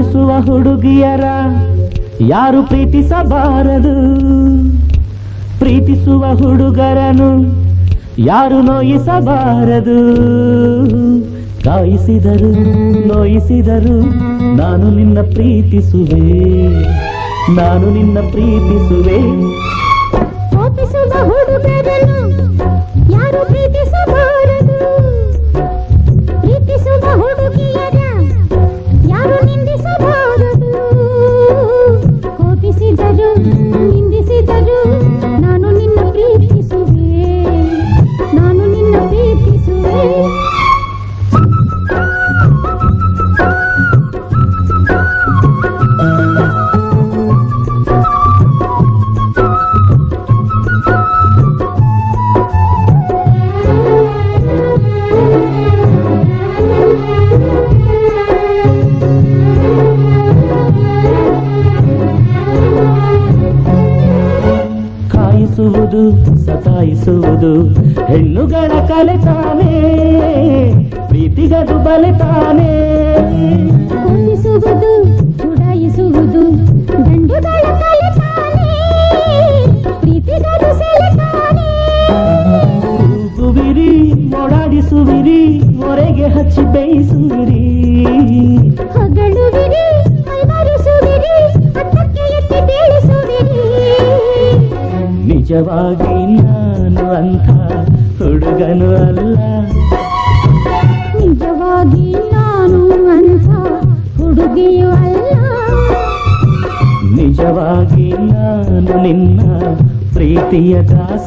ಕಾಯಿಸುವ ಹುಡುಗಿಯರ ಯಾರು ಪ್ರೀತಿಸಬಾರದು ಪ್ರೀತಿಸುವ ಹುಡುಗರನು ಯಾರು ನೋಯಿಸಬಾರದು ಕಾಯಿಸಿದರು ನೋಯಿಸಿದರು ನಾನು ನಿನ್ನ ಪ್ರೀತಿಸುವೆ ನಾನು ನಿನ್ನ ಪ್ರೀತಿಸುವೆ ಕೋಪಿಸುವ ಹುಡುಗರನ್ನು ಯಾರು ಪ್ರೀತಿಸಬಾರದು ಪ್ರೀತಿಸುವ ಹುಡುಗಿಯರ ಯಾರು ನಿಂದಿಸಬಾರದು ಕೋಪಿಸಿದರು ನಿಂದಿಸಿದರು ನಾನು ನಿನ್ನ ಪ್ರೀತಿಸುವೆ ನಾನು ನಿನ್ನ ಪ್ರೀತಿಸುವೆ ಕಾಯಿಸುವುದು ಸತಾಯಿಸುವುದು ಹೆಣ್ಣುಗಳ ಕಲೆ ತಾನೇ ಪ್ರೀತಿಗದು ಬಲೆ ತಾನೇ ಕೋಪಿಸುವುದು ಚುಡಾಯಿಸುವುದು ಗಂಡುಗಳ ಕಲೆ ತಾನೇ ಪ್ರೀತಿಗದು ಸೆಲೆ ತಾನೇ ಕೂಗುವಿರಿ ಓಡಾಡಿಸುವಿರಿ ಹೊರೆಗೆ ಹಚ್ಚಿ ಬೇಯಿಸುವಿರಿ ಹೊಗಳುವಿರಿ ಕೈವರಿಸುವಿರಿ ಹತ್ತಕ್ಕೆ ಎತ್ತಿ ಬೀಳಿಸುವಿರಿ ನಿಜವಾಗಿ ನಾನು ಅಂಥ ಹುಡುಗನು ಅಲ್ಲ ನಿಜವಾಗಿ ನಾನು ಅಂಥ ಹುಡುಗಿಯೂ ಅಲ್ಲ ನಿಜವಾಗಿ ನಾನು ನಿನ್ನ ಪ್ರೀತಿಯ ದಾಸ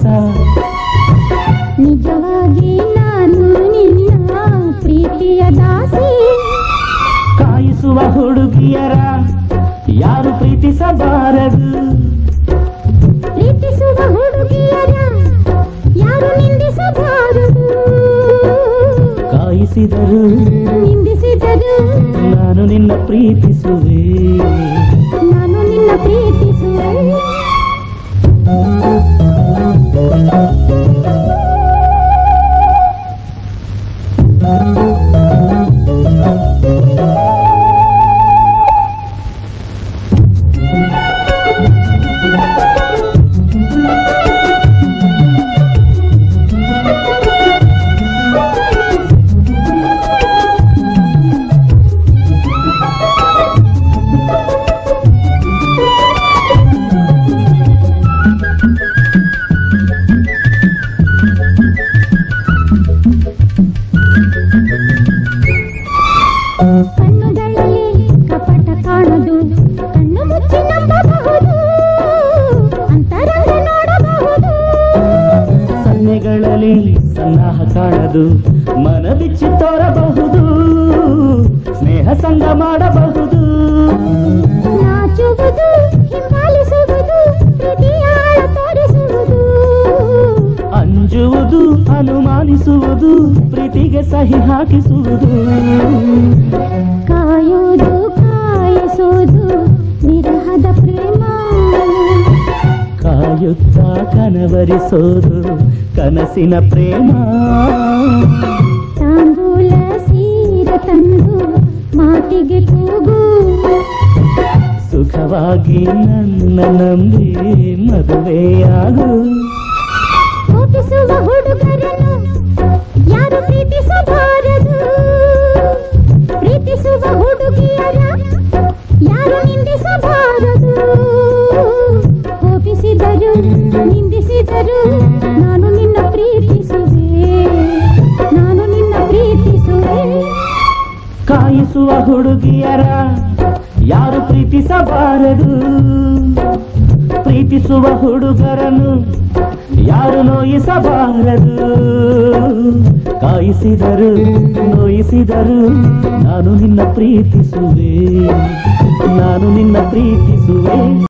ನಿಜವಾಗಿ ನಾನು ನಿನ್ನ ಪ್ರೀತಿಯ ದಾಸಿ ಕಾಯಿಸುವ ಹುಡುಗಿಯರ ಯಾರು ಪ್ರೀತಿಸಬಾರದು ಪ್ರೀತಿಸುವ ಹುಡುಗಿಯರ ಯಾರು ನಿಂದಿಸಬಾರದು ಕಾಯಿಸಿದರು ನಿಂದಿಸಿದರು ನಾನು ನಿನ್ನ ಪ್ರೀತಿಸುವೆ ನಾನು ನಿನ್ನ ಪ್ರೀತಿಸುವೆ ಕಣ್ಣುಗಳಲ್ಲಿ ಕಪಟ ಕಾಣದು ಕಣ್ಣು ಮುಚ್ಚಿ ನಂಬಬಹುದು ಅಂತರಂಗ ನೋಡಬಹುದು ಸನ್ನೆಗಳಲ್ಲಿ ಸನ್ನಾಹ ಕಾಣದು ಮನ ಬಿಚ್ಚಿ ತೋರಬಹುದು ಸ್ನೇಹ ಸಂಗ ಮಾಡಬಹುದು ನಾಚುವುದು ಹಿಂಬಾಲಿಸುವುದು ಪ್ರೀತಿಯ ಆಳ ತೋರಿಸುವುದು ಅಂಜುವುದು ಅನುಮಾನಿಸುವುದು ಪ್ರೀತಿಗೆ ಸಹಿ ಹಾಕಿಸುವುದು ಕಾಯುವುದು ಕಾಯಿಸೋದು ವಿರಹದ ಪ್ರೇಮ ಕಾಯುತ್ತಾ ಕನವರಿಸೋದು ಕನಸಿನ ಪ್ರೇಮ ತಾಂಬೂಲ ಸೀರ ತಂದು ಮಾತಿಗೆ ಕೂಗು ಸುಖವಾಗಿ ನನ್ನ ನಂಬಿ ಮದುವೆಯಾಗು ಕೋಪಿಸುವ ಹುಡುಗರನ್ನು ಯಾರು ಪ್ರೀತಿಸಬಾರದು ಪ್ರೀತಿಸುವ ಹುಡುಗಿಯರ ಯಾರು ನಿಂದಿಸಬಾರದು ಕೋಪಿಸಿದರು ನಿಂದಿಸಿದರು ನಾನು ನಿನ್ನ ಪ್ರೀತಿಸುವೆ ನಾನು ನಿನ್ನ ಪ್ರೀತಿಸುವೆ ಕಾಯಿಸುವ ಹುಡುಗಿಯರ ಯಾರು ಪ್ರೀತಿಸಬಾರದು ಪ್ರೀತಿಸುವ ಹುಡುಗರನ್ನು ಯಾರು ನೋಯಿಸಬಾರದು ಕಾಯಿಸಿದರು ನೋಯಿಸಿದರು ನಾನು ನಿನ್ನ ಪ್ರೀತಿಸುವೆ ನಾನು ನಿನ್ನ ಪ್ರೀತಿಸುವೆ